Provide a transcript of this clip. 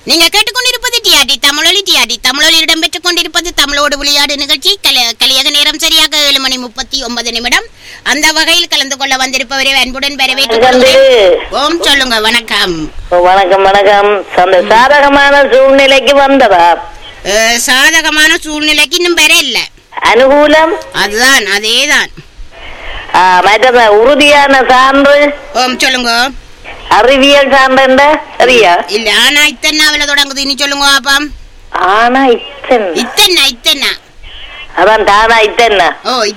நீங்க கேட்டுக்கொண்டிருப்பது டிஆர்டி தமிழொலி டிஆர்டி தமிழொலி இடம்பெற்றுக் கொண்டிருப்பது தமிழோடு விளையாடு நிகழ்ச்சி கல- கலியக நேரம் சரியாக ஏழு மணி முப்பத்தி ஒன்பது நிமிடம் அந்த வகையில் கலந்து கொள்ள வந்திருப்பவரை அன்புடன் வரவேற்றுக் வந்து கொள்கிறேன். ஓம் சொல்லுங்க வணக்கம் வணக்கம் வணக்கம் அந்த சாதகமான சூழ்நிலைக்கு வந்ததா அஹ், சாதகமான சூழ்நிலைக்கு இன்னும் பெற இல்ல அனுகூலம் அதுதான் அதேதான் ஆ, மற்றது உறுதியான சான்று ஓம் சொல்லுங்க அறிவியல் சான்று சரியா இல்ல ஆனா இத்தனாவில தொடங்குது இனி சொல்லுங்க பாப்பம் ஆனா இத்தன் இத்தனை இத்தனை அதான் தானா இத்தன்னா ஓ